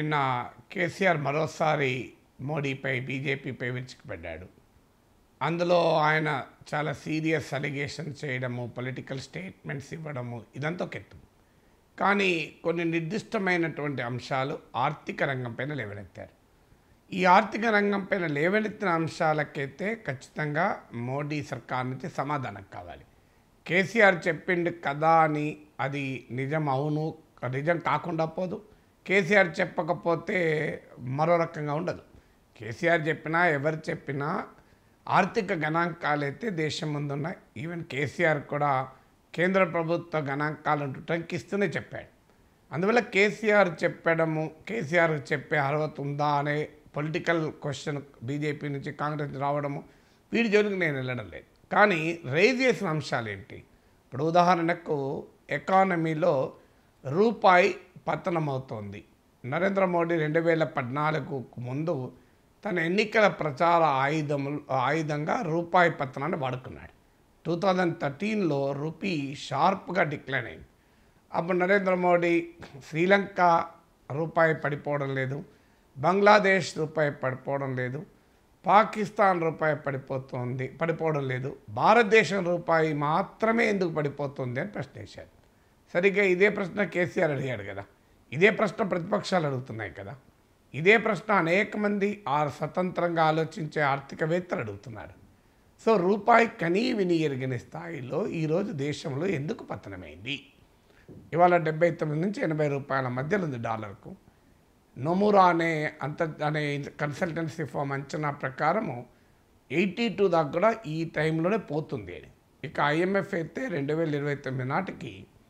నిన్న కేసీఆర్ మరోసారి మోడీపై బీజేపీపై విరుచుకుపడ్డాడు అందులో ఆయన చాలా సీరియస్ అలిగేషన్ చేయడము పొలిటికల్ స్టేట్మెంట్స్ ఇవ్వడము ఇదంతా ఒక ఎత్తు కానీ కొన్ని నిర్దిష్టమైనటువంటి అంశాలు ఆర్థిక రంగంపైన లేవనెత్తారు ఈ ఆర్థిక రంగంపైన లేవనెత్తిన అంశాలకైతే ఖచ్చితంగా మోడీ సర్కార్ నుంచి సమాధానం కావాలి కేసీఆర్ చెప్పిండు కదా అని అది నిజం అవును నిజం కాకుండా పోదు కేసీఆర్ చెప్పకపోతే మరో రకంగా ఉండదు కేసీఆర్ చెప్పినా ఎవరు చెప్పినా ఆర్థిక గణాంకాలైతే దేశం ముందున్నాయి ఈవెన్ కేసీఆర్ కూడా కేంద్ర ప్రభుత్వ గణాంకాలను టంకిస్తూనే చెప్పాడు అందువల్ల కేసీఆర్ చెప్పడము కేసీఆర్ చెప్పే అర్హత ఉందా అనే పొలిటికల్ క్వశ్చన్ బీజేపీ నుంచి కాంగ్రెస్ నుంచి రావడము వీడి జోలికి నేను వెళ్ళడం లేదు కానీ రైజ్ చేసిన అంశాలు ఏంటి ఇప్పుడు ఉదాహరణకు ఎకానమీలో రూపాయి పతనం అవుతోంది నరేంద్ర మోడీ రెండు వేల పద్నాలుగు ముందు తన ఎన్నికల ప్రచార ఆయుధములు ఆయుధంగా రూపాయి పతనాన్ని వాడుకున్నాడు టూ థౌజండ్ థర్టీన్లో రూపీ షార్ప్గా డిక్లైన్ అయింది అప్పుడు నరేంద్ర మోడీ శ్రీలంక రూపాయి పడిపోవడం లేదు బంగ్లాదేశ్ రూపాయి పడిపోవడం లేదు పాకిస్తాన్ రూపాయి పడిపోతుంది పడిపోవడం లేదు భారతదేశం రూపాయి మాత్రమే ఎందుకు పడిపోతుంది అని ప్రశ్న వేశారు సరిగ్గా ఇదే ప్రశ్న కేసీఆర్ అడిగాడు కదా ఇదే ప్రశ్న ప్రతిపక్షాలు అడుగుతున్నాయి కదా ఇదే ప్రశ్న అనేక మంది ఆ స్వతంత్రంగా ఆలోచించే ఆర్థికవేత్తలు అడుగుతున్నారు సో రూపాయి కనీ విని ఎరిగిన స్థాయిలో ఈరోజు దేశంలో ఎందుకు పతనమైంది ఇవాళ డెబ్బై తొమ్మిది నుంచి ఎనభై రూపాయల మధ్యలో ఉంది డాలర్కు నొమురా అనే అంత అనే కన్సల్టెన్సీ ఫామ్ అంచనా ప్రకారము ఎయిటీ టూ దాకా కూడా ఈ టైంలోనే పోతుంది అని ఇక ఐఎంఎఫ్ అయితే రెండు వేల ఇరవై తొమ్మిది నాటికి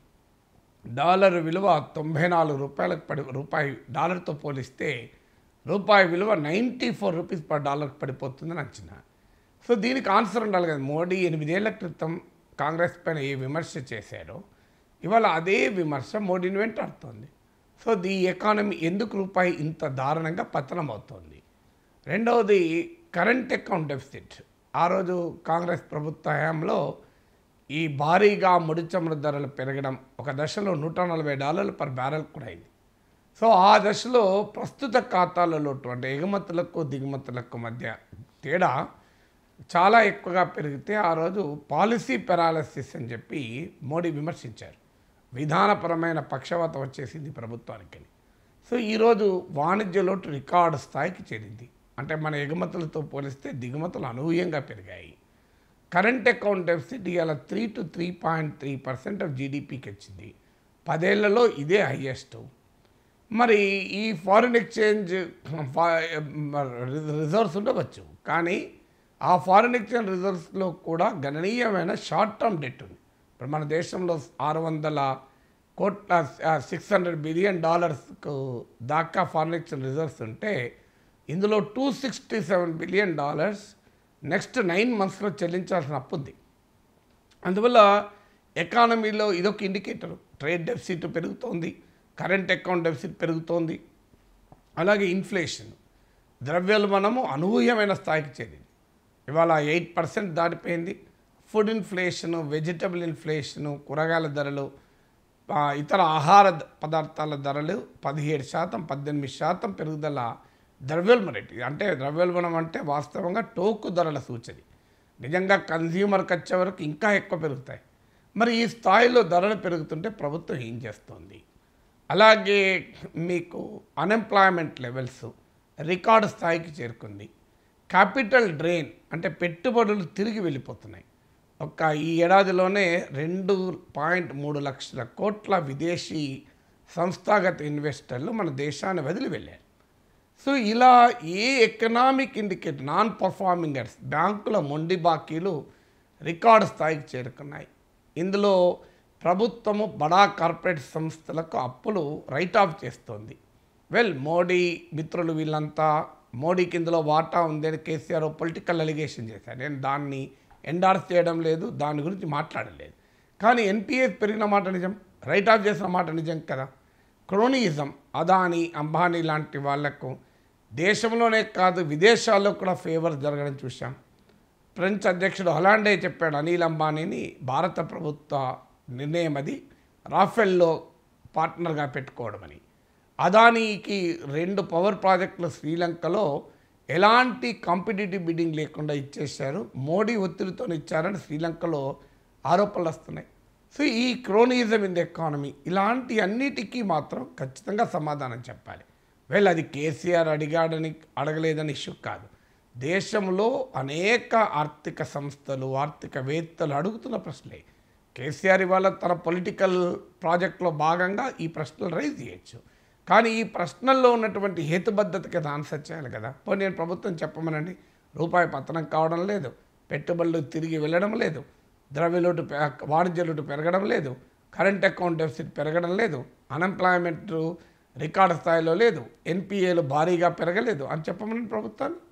డాలర్ విలువ తొంభై నాలుగు రూపాయలకు పడి రూపాయి డాలర్తో పోలిస్తే రూపాయి విలువ నైంటీ ఫోర్ రూపీస్ పర్ డాలర్కి పడిపోతుందని అంచనా సో దీనికి ఆన్సర్ ఉండాలి కదా మోడీ ఎనిమిదేళ్ల క్రితం కాంగ్రెస్ పైన ఏ విమర్శ చేశారో ఇవాళ అదే విమర్శ మోడీని వెంటాడుతోంది సో ఈ ఎకానమీ ఎందుకు రూపాయి ఇంత దారుణంగా పతనం అవుతోంది రెండవది కరెంట్ అకౌంట్ డెఫిసిట్ ఆ రోజు కాంగ్రెస్ ప్రభుత్వ హయాంలో ఈ భారీగా ముడి చమురు ధరలు పెరగడం ఒక దశలో నూట నలభై డాలర్లు పర్ బ్యారెల్ కూడా అయింది సో ఆ దశలో ప్రస్తుత ఖాతాల లోటు అంటే ఎగుమతులకు దిగుమతులకు మధ్య తేడా చాలా ఎక్కువగా పెరిగితే ఆ రోజు పాలసీ పెరాలసిస్ అని చెప్పి మోడీ విమర్శించారు విధానపరమైన పక్షవాతం వచ్చేసింది ప్రభుత్వానికి సో ఈరోజు వాణిజ్య లోటు రికార్డు స్థాయికి చేరింది అంటే మన ఎగుమతులతో పోలిస్తే దిగుమతులు అనూహ్యంగా పెరిగాయి కరెంట్ అకౌంట్ డెఫిసిట్ ఇవాళ three to three point three percent of జీడిపికి వచ్చింది పదేళ్లలో ఇదే హయ్యెస్ట్ మరి ఈ ఫారిన్ ఎక్స్చేంజ్ రిజర్వ్స్ ఉండవచ్చు కానీ ఆ ఫారిన్ ఎక్స్చేంజ్ రిజర్వ్స్లో కూడా గణనీయమైన షార్ట్ టర్మ్ డెట్ ఉంది ఇప్పుడు మన దేశంలో ఆరు వందల కోట్ల సిక్స్ హండ్రెడ్ బిలియన్ డాలర్స్కు దాకా ఫారిన్ ఎక్స్చేంజ్ రిజర్వ్స్ ఉంటే ఇందులో two sixty seven billion dollars next nine మంత్స్లో చెల్లించాల్సిన అప్పు ఉంది అందువల్ల ఎకానమీలో ఇదొక ఇండికేటర్ ట్రేడ్ డెఫిసిట్ పెరుగుతోంది కరెంట్ అకౌంట్ డెఫిసిట్ పెరుగుతోంది అలాగే ఇన్ఫ్లేషన్ ద్రవ్యోల్బణము అనూహ్యమైన స్థాయికి చేరింది ఇవాళ ఎయిట్ పర్సెంట్ దాటిపోయింది ఫుడ్ ఇన్ఫ్లేషను వెజిటబుల్ ఇన్ఫ్లేషను కూరగాయల ధరలు ఆ, ఇతర ఆహార ద- పదార్థాల ధరలు పదిహేడు శాతం పద్దెనిమిది శాతం పెరుగుదల ద్రవ్యోల్బణ రేటు అంటే ద్రవ్యోల్బణం అంటే వాస్తవంగా టోకు ధరల సూచన నిజంగా కన్జ్యూమర్కి వచ్చే వరకు ఇంకా ఎక్కువ పెరుగుతాయి మరి ఈ స్థాయిలో ధరలు పెరుగుతుంటే ప్రభుత్వం ఏం చేస్తోంది అలాగే మీకు అన్ఎంప్లాయ్మెంట్ లెవెల్స్ రికార్డు స్థాయికి చేరుకుంది క్యాపిటల్ డ్రెయిన్ అంటే పెట్టుబడులు తిరిగి వెళ్ళిపోతున్నాయి ఒక్క ఈ ఏడాదిలోనే రెండు పాయింట్ మూడు లక్షల కోట్ల విదేశీ సంస్థాగత ఇన్వెస్టర్లు మన దేశాన్ని వదిలి వెళ్ళారు సో ఇలా ఏ ఎకనామిక్ ఇండికేటర్ నాన్ పర్ఫార్మింగ్ అర్స్ బ్యాంకుల మొండి బాకీలు రికార్డు స్థాయికి చేరుకున్నాయి ఇందులో ప్రభుత్వము బడా కార్పొరేట్ సంస్థలకు అప్పులు రైట్ ఆఫ్ చేస్తోంది వెల్ మోడీ మిత్రులు వీళ్ళంతా మోడీకి ఇందులో వాటా ఉందని కేసీఆర్ పొలిటికల్ అలిగేషన్ చేశారు నేను దాన్ని ఎండార్స్ చేయడం లేదు దాని గురించి మాట్లాడలేదు కానీ ఎన్పిఎస్ పెరిగిన మాట నిజం రైట్ ఆఫ్ చేసిన మాట నిజం కదా క్రోనియిజం అదాని అంబానీ లాంటి వాళ్లకు దేశంలోనే కాదు విదేశాల్లో కూడా ఫేవర్ జరగడం చూసాం ఫ్రెంచ్ అధ్యక్షుడు హలాండే చెప్పాడు అనిల్ అంబానీని భారత ప్రభుత్వ నిర్ణయం అది రాఫెల్లో పార్ట్నర్గా పెట్టుకోవడమని అదానీకి రెండు పవర్ ప్రాజెక్టులు శ్రీలంకలో ఎలాంటి కాంపిటేటివ్ బిడ్డింగ్ లేకుండా ఇచ్చేశారు మోడీ ఒత్తిడితో ఇచ్చారని శ్రీలంకలో ఆరోపణలు వస్తున్నాయి సో ఈ క్రోనిజం ఇన్ ది ఎకానమీ ఇలాంటి అన్నిటికీ మాత్రం ఖచ్చితంగా సమాధానం చెప్పాలి వీళ్ళు అది కేసీఆర్ అడిగాడని అడగలేదని ఇష్యూ కాదు దేశంలో అనేక ఆర్థిక సంస్థలు ఆర్థికవేత్తలు అడుగుతున్న ప్రశ్నలే కేసీఆర్ ఇవాళ తన పొలిటికల్ ప్రాజెక్ట్లో భాగంగా ఈ ప్రశ్నలు రైజ్ చేయొచ్చు కానీ ఈ ప్రశ్నల్లో ఉన్నటువంటి హేతుబద్ధతకి అది ఆన్సర్ చేయాలి కదా పోనీ నేను ప్రభుత్వం చెప్పమనండి రూపాయి పతనం కావడం లేదు పెట్టుబడులు తిరిగి వెళ్ళడం లేదు ద్రవ్యలోటు పె- వాణిజ్య లోటు పెరగడం లేదు కరెంట్ అకౌంట్ డెఫిసిట్ పెరగడం లేదు అన్ఎంప్లాయ్మెంట్ రికార్డు స్థాయిలో లేదు ఎన్పిఏలు భారీగా పెరగలేదు అని చెప్పమని ప్రభుత్వాన్ని